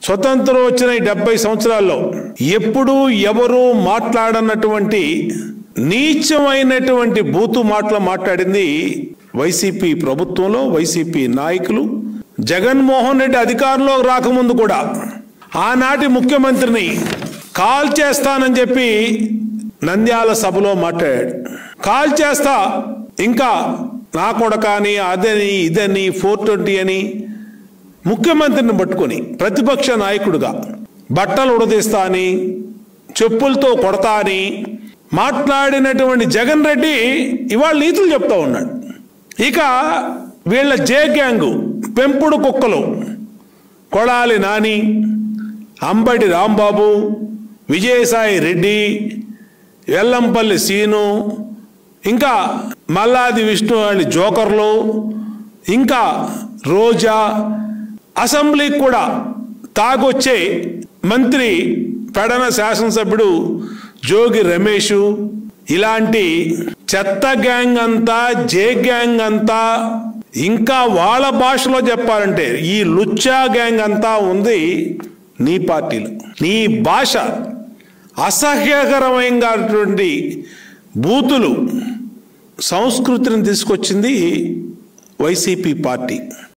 స్వతంత్రం వచ్చిన ఈ డెబ్బై సంవత్సరాల్లో ఎప్పుడూ ఎవరు మాట్లాడనటువంటి నీచమైనటువంటి బూతు మాటలు మాట్లాడింది వైసీపీ ప్రభుత్వంలో వైసీపీ నాయకులు జగన్మోహన్ రెడ్డి అధికారంలో రాకముందు కూడా ఆనాటి ముఖ్యమంత్రిని కాల్ చేస్తానని చెప్పి నంద్యాల సభలో మాట్లాడాడు కాల్ చేస్తా ఇంకా నా కొడకని అదని ఇదని ఫోర్ ట్వంటీ అని ముఖ్యమంత్రిని పట్టుకొని ప్రతిపక్ష నాయకుడిగా బట్టలు ఉడదీస్తా అని చెప్పులతో కొడతా అని మాట్లాడినటువంటి జగన్ రెడ్డి ఇవాళ నీతులు చెప్తా ఉన్నాడు ఇక వీళ్ళ జే గ్యాంగు పెంపుడు కుక్కలు కొడాలి నాని అంబటి రాంబాబు విజయసాయి రెడ్డి వెల్లంపల్లి సీను ఇంకా మల్లాది విష్ణు అని జోకర్లు ఇంకా రోజా అసెంబ్లీకి కూడా తాగొచ్చే మంత్రి పెడన శాసనసభ్యుడు జోగి రమేష్ ఇలాంటి చెత్త గ్యాంగ్ అంతా జే గ్యాంగ్ అంతా ఇంకా వాళ్ళ భాషలో చెప్పాలంటే ఈ లుచ్చా గ్యాంగ్ అంతా ఉంది నీ పార్టీలో నీ భాష అసహ్యకరమైనటువంటి బూతులు సంస్కృతిని తీసుకొచ్చింది వైసీపీ పార్టీ